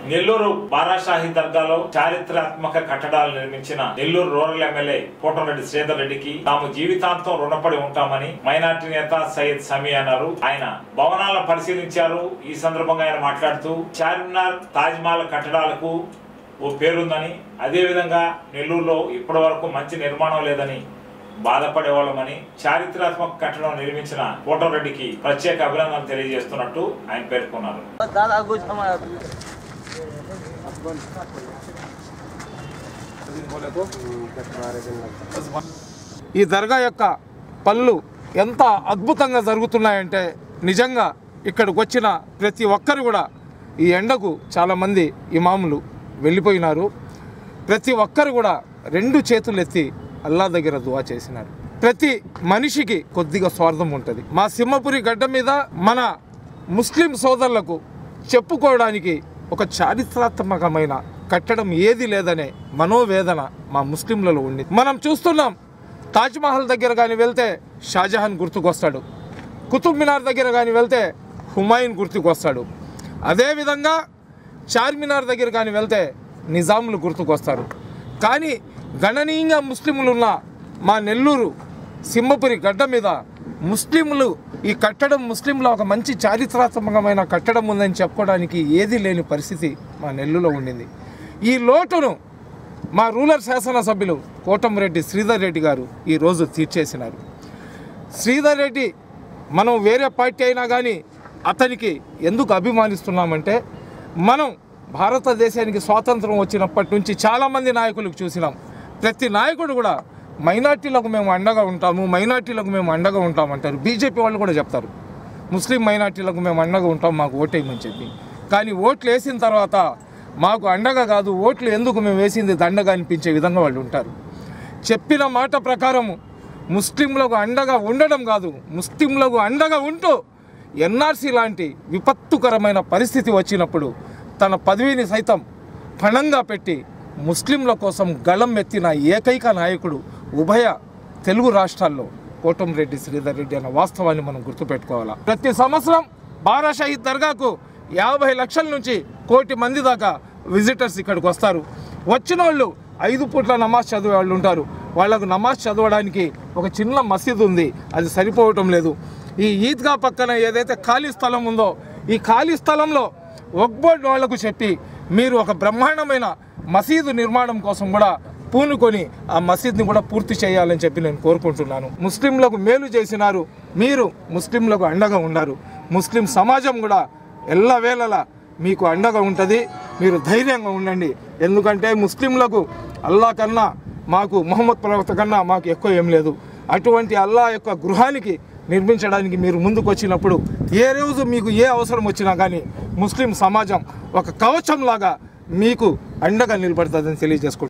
నెల్లూరు బారాషాహి దర్గాలో చారిత్రాత్మక కట్టడాలు నిర్మించిన నెల్లూరు రూరల్ ఎమ్మెల్యే కోటరెడ్డి శ్రీధర్ రెడ్డికి తాము జీవితాంతం రుణపడి ఉంటామని మైనార్టీ నేత సయ్యద్ సమీ అన్నారు ఆయన భవనాలను పరిశీలించారు ఈ సందర్భంగా ఆయన మాట్లాడుతూ చార్మినార్ తాజ్ మహల్ కట్టడాలకు ఓ పేరుందని అదేవిధంగా నెల్లూరులో ఇప్పటి వరకు మంచి నిర్మాణం లేదని బాధపడేవాళ్ళమని చారిత్రాత్మక కట్టడం నిర్మించిన కోటరెడ్డికి ప్రత్యేక అభినందనలు తెలియజేస్తున్నట్టు ఆయన పేర్కొన్నారు दादा कुछ हमारा ఈ దర్గా యొక్క పనులు ఎంత అద్భుతంగా జరుగుతున్నాయంటే నిజంగా ఇక్కడికి వచ్చిన ప్రతి ఒక్కరు కూడా ఈ ఎండకు చాలామంది ఇమాములు వెళ్ళిపోయినారు ప్రతి ఒక్కరు కూడా రెండు చేతులు ఎత్తి అల్లా దగ్గర దువా చేసినారు ప్రతి మనిషికి కొద్దిగా స్వార్థం ఉంటుంది మా సింహపురి గడ్డ మీద మన ముస్లిం సోదరులకు చెప్పుకోవడానికి ఒక చారిత్రాత్మకమైన కట్టడం ఏది లేదనే మనోవేదన మా ముస్లింలలో ఉంది మనం చూస్తున్నాం తాజ్మహల్ దగ్గర కానీ వెళ్తే షాజహాన్ గుర్తుకొస్తాడు కుతుబ్ మినార్ దగ్గర కానీ వెళ్తే హుమాయూన్ గుర్తుకొస్తాడు అదేవిధంగా చార్మినార్ దగ్గర కానీ వెళ్తే నిజాములు గుర్తుకొస్తారు కానీ గణనీయంగా ముస్లింలు ఉన్న మా నెల్లూరు సింహపురి గడ్డ మీద ముస్లింలు ఈ కట్టడం ముస్లింలో ఒక మంచి చారిత్రాత్మకమైన కట్టడం ఉందని చెప్పుకోవడానికి ఏది లేని పరిస్థితి మా నెల్లూరులో ఉండింది ఈ లోటును మా రూరల్ శాసనసభ్యులు కోటంరెడ్డి శ్రీధర్ రెడ్డి గారు ఈరోజు తీర్చేసినారు శ్రీధర్ రెడ్డి మనం వేరే పార్టీ అయినా కానీ అతనికి ఎందుకు అభిమానిస్తున్నామంటే మనం భారతదేశానికి స్వాతంత్రం వచ్చినప్పటి నుంచి చాలామంది నాయకులకు చూసినాం ప్రతి నాయకుడు కూడా మైనార్టీలకు మేము అండగా ఉంటాము మైనార్టీలకు మేము అండగా ఉంటాం అంటారు బీజేపీ వాళ్ళు కూడా చెప్తారు ముస్లిం మైనార్టీలకు మేము అండగా ఉంటాం మాకు ఓటేయమని చెప్పి కానీ ఓట్లు వేసిన తర్వాత మాకు అండగా కాదు ఓట్లు ఎందుకు మేము వేసింది దండగా అనిపించే విధంగా వాళ్ళు ఉంటారు చెప్పిన మాట ప్రకారము ముస్లింలకు అండగా ఉండడం కాదు ముస్లింలకు అండగా ఉంటూ ఎన్ఆర్సీ లాంటి విపత్తుకరమైన పరిస్థితి వచ్చినప్పుడు తన పదవిని సైతం పణంగా పెట్టి ముస్లింల కోసం గళం ఎత్తిన ఏకైక నాయకుడు ఉభయ తెలుగు రాష్ట్రాల్లో కోటంరెడ్డి శ్రీధర్ రెడ్డి అన్న వాస్తవాన్ని మనం గుర్తుపెట్టుకోవాలా ప్రతి సంవత్సరం బారా షహీద్ దర్గాకు యాభై లక్షల నుంచి కోటి మంది దాకా విజిటర్స్ ఇక్కడికి వస్తారు వచ్చిన వాళ్ళు ఐదు పూట్ల నమాజ్ చదివే వాళ్ళు ఉంటారు వాళ్ళకు నమాజ్ చదవడానికి ఒక చిన్న మసీదు ఉంది అది సరిపోవటం లేదు ఈ ఈద్గా పక్కన ఏదైతే ఖాళీ స్థలం ఉందో ఈ ఖాళీ స్థలంలో ఒక్బోర్డ్ వాళ్లకు చెప్పి మీరు ఒక బ్రహ్మాండమైన మసీదు నిర్మాణం కోసం కూడా పూనుకొని ఆ మసీద్ని కూడా పూర్తి చేయాలని చెప్పి నేను కోరుకుంటున్నాను ముస్లింలకు మేలు చేసినారు మీరు ముస్లింలకు అండగా ఉన్నారు ముస్లిం సమాజం కూడా ఎల్లవేళలా మీకు అండగా ఉంటుంది మీరు ధైర్యంగా ఉండండి ఎందుకంటే ముస్లింలకు అల్లా కన్నా మాకు మొహమ్మద్ ప్రవక్త కన్నా మాకు ఎక్కువ ఏం లేదు అటువంటి అల్లా యొక్క గృహానికి నిర్మించడానికి మీరు ముందుకు వచ్చినప్పుడు ఏ రోజు మీకు ఏ అవసరం వచ్చినా కానీ ముస్లిం సమాజం ఒక కవచంలాగా మీకు అండగా నిలబడుతుందని తెలియజేసుకుంటున్నాను